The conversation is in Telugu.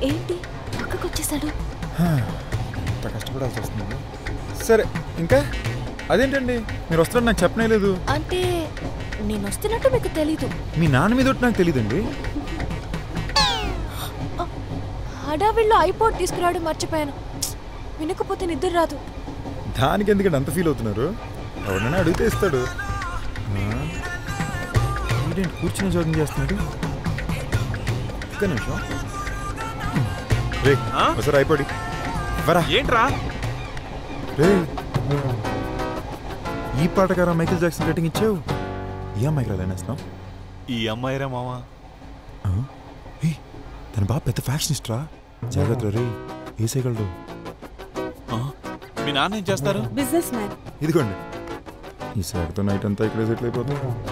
ఏంటి పక్కకు వచ్చేసాడు ఇంత కష్టపడాల్సి వస్తుంది సరే ఇంకా అదేంటండి మీరు వస్తారని నాకు చెప్పనే లేదు అంటే నేను వస్తున్నట్టు మీకు తెలీదు మీ నాన్న మీద ఒకటి నాకు తెలియదండి హడావిళ్ళు ఐపోర్ట్ తీసుకురాడు మర్చిపోయాను వినకపోతే నిద్ర రాదు దానికి ఎందుకంటే అంత ఫీల్ అవుతున్నారు ఎవరినైనా అడిగితే ఇస్తాడు ఆ? వీడేంటి కూర్చుని జాగింగ్ చేస్తున్నాడు ఒక్క నిమిషం రే ఆ? ఒకసారి అయిపోయి వరా ఏంట్రా రే ఈ పాటకారా మైకిల్ జాక్సన్ రేటింగ్ ఇచ్చావు ఏ అమ్మాయికి రాలేనేస్తున్నావు ఈ అమ్మాయిరా మావా తన బాగా పెద్ద ఫ్యాషనిస్ట్ రా జాగ్రత్త రే వేసేయగలడు ఆ? మీ నాన్న ఏం చేస్తారు బిజినెస్ మ్యాన్ ఇదిగోండి ఈ సార్తో నైట్ అంతా ఇక్కడే సెటిల్ అయిపోతుంది